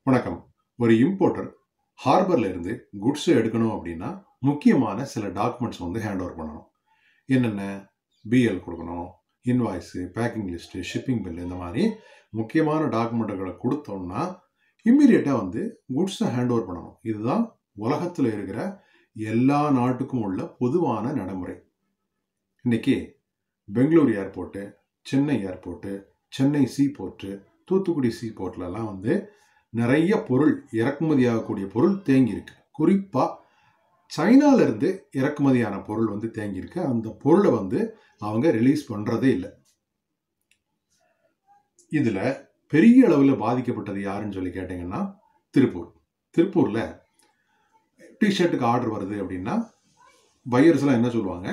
வணக்கம் ஒரு இம்போர்ட்டர் ஹார்பர்ல இருந்து குட்ஸ் எடுக்கணும் அப்படின்னா முக்கியமான சில டாக்குமெண்ட்ஸ் வந்து ஹேண்ட் ஓவர் பண்ணணும் என்னென்ன பிஎல் கொடுக்கணும் invoice packing list shipping bill இந்த மாதிரி முக்கியமான டாக்குமெண்ட்டுகளை கொடுத்தோம்னா இம்மீடியட்டாக வந்து குட்ஸை ஹேண்ட் ஓவர் பண்ணணும் இதுதான் உலகத்தில் இருக்கிற எல்லா நாட்டுக்கும் உள்ள பொதுவான நடைமுறை இன்னைக்கு Bengaluru airport Chennai airport Chennai sea port Thoothukudi sea போர்ட்லலாம் வந்து நிறைய பொருள் இறக்குமதி ஆகக்கூடிய பொருள் தேங்கியிருக்கு குறிப்பாக சைனாலேருந்து இறக்குமதியான பொருள் வந்து தேங்கியிருக்கு அந்த பொருளை வந்து அவங்க ரிலீஸ் பண்ணுறதே இல்லை இதில் பெரிய அளவில் பாதிக்கப்பட்டது யாருன்னு சொல்லி கேட்டிங்கன்னா திருப்பூர் திருப்பூரில் டிஷர்ட்டுக்கு ஆர்டர் வருது அப்படின்னா பையர்ஸ்லாம் என்ன சொல்லுவாங்க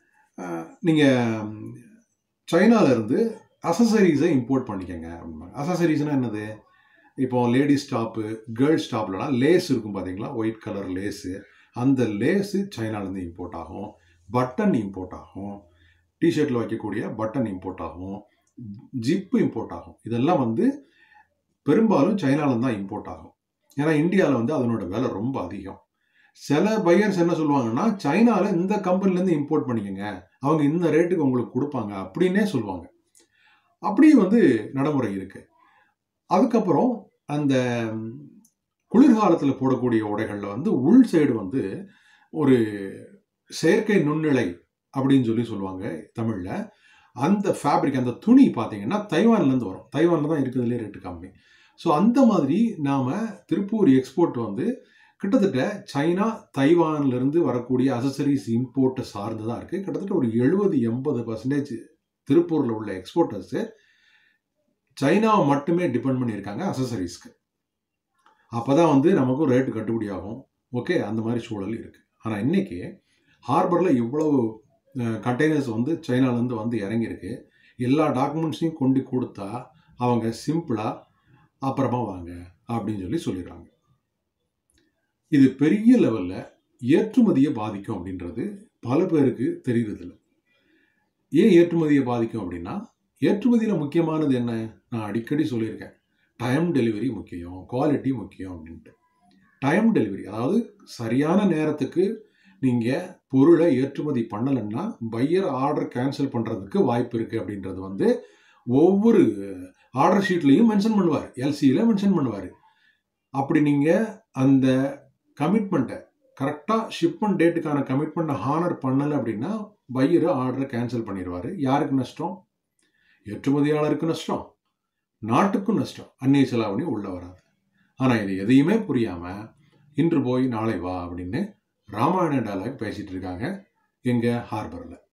நீங்கள் சைனாலேருந்து அசசரிஸை இம்போர்ட் பண்ணிக்கங்க அப்படிம்பாங்க அசசரிஸ்னால் என்னது இப்போ லேடிஸ் டாப்பு கேர்ள்ஸ் டாப்லலாம் லேஸ் இருக்கும் பார்த்தீங்களா ஒயிட் கலர் லேஸு அந்த லேஸு சைனாலேருந்து இம்போர்ட் ஆகும் பட்டன் இம்போர்ட் ஆகும் டிஷர்ட்டில் வைக்கக்கூடிய பட்டன் இம்போர்ட் ஆகும் ஜிப்பு இம்போர்ட் ஆகும் இதெல்லாம் வந்து பெரும்பாலும் சைனாலேருந்து தான் இம்போர்ட் ஆகும் ஏன்னா இந்தியாவில் வந்து அதனோட விலை ரொம்ப அதிகம் சில பையர்ஸ் என்ன சொல்லுவாங்கன்னா சைனாவில் இந்த கம்பெனிலேருந்து இம்போர்ட் பண்ணிக்கோங்க அவங்க இந்த ரேட்டுக்கு உங்களுக்கு கொடுப்பாங்க அப்படின்னே சொல்லுவாங்க அப்படியும் வந்து நடைமுறை இருக்கு அதுக்கப்புறம் அந்த குளிர்காலத்தில் போடக்கூடிய உடைகளில் வந்து உள் சைடு வந்து ஒரு செயற்கை நுண்ணிலை அப்படின்னு சொல்லி சொல்லுவாங்க தமிழில் அந்த ஃபேப்ரிக் அந்த துணி பார்த்தீங்கன்னா தைவான்லேருந்து வரும் தைவானில் தான் இருக்கிறதுலே ரேட்டு கம்மி ஸோ அந்த மாதிரி நாம் திருப்பூர் எக்ஸ்போர்ட் வந்து கிட்டத்தட்ட சைனா தைவான்லேருந்து வரக்கூடிய அசசரிஸ் இம்போர்ட்டை சார்ந்து தான் இருக்குது கிட்டத்தட்ட ஒரு எழுபது எண்பது பர்சன்டேஜ் திருப்பூரில் உள்ள எக்ஸ்போர்ட்டர்ஸு சைனாவை மட்டுமே டிபெண்ட் பண்ணியிருக்காங்க அசசரிஸ்க்கு அப்போ தான் வந்து நமக்கும் ரேட்டு கட்டுப்படி ஆகும் ஓகே அந்த மாதிரி சூழல் இருக்குது ஆனால் இன்றைக்கி ஹார்பரில் இவ்வளவு கண்டெய்னர்ஸ் வந்து சைனாலேருந்து வந்து இறங்கியிருக்கு எல்லா டாக்குமெண்ட்ஸையும் கொண்டு கொடுத்தா அவங்க சிம்பிளாக அப்புறமா வாங்க அப்படின்னு சொல்லி சொல்லிடுறாங்க இது பெரிய லெவலில் ஏற்றுமதியை பாதிக்கும் அப்படின்றது பல பேருக்கு தெரிகிறதில்ல ஏன் ஏற்றுமதியை பாதிக்கும் அப்படின்னா ஏற்றுமதியில் முக்கியமானது என்ன நான் அடிக்கடி சொல்லியிருக்கேன் டைம் டெலிவரி முக்கியம் குவாலிட்டி முக்கியம் அப்படின்ட்டு டைம் டெலிவரி அதாவது சரியான நேரத்துக்கு நீங்கள் பொருளை ஏற்றுமதி பண்ணலைன்னா பையர் ஆர்டர் கேன்சல் பண்ணுறதுக்கு வாய்ப்பு இருக்குது அப்படின்றது வந்து ஒவ்வொரு ஆர்டர் ஷீட்லேயும் மென்ஷன் பண்ணுவார் எல்சியில் மென்ஷன் பண்ணுவார் அப்படி நீங்கள் அந்த கமிட்மெண்ட்டை கரெக்டாக ஷிப்மெண்ட் டேட்டுக்கான கமிட்மெண்ட்டை ஹானர் பண்ணலை அப்படின்னா பையர் ஆர்டரை கேன்சல் பண்ணிடுவார் யாருக்கு நஷ்டம் ஏற்றுமதியாளருக்கு நஷ்டம் நாட்டுக்கும் நஷ்டம் அந்நிய செலாவணி உள்ள வராது ஆனால் இது எதையுமே புரியாமல் இன்று போய் நாளை வா அப்படின்னு ராமாயண டைலாக் பேசிகிட்டு இருக்காங்க எங்கள் ஹார்பரில்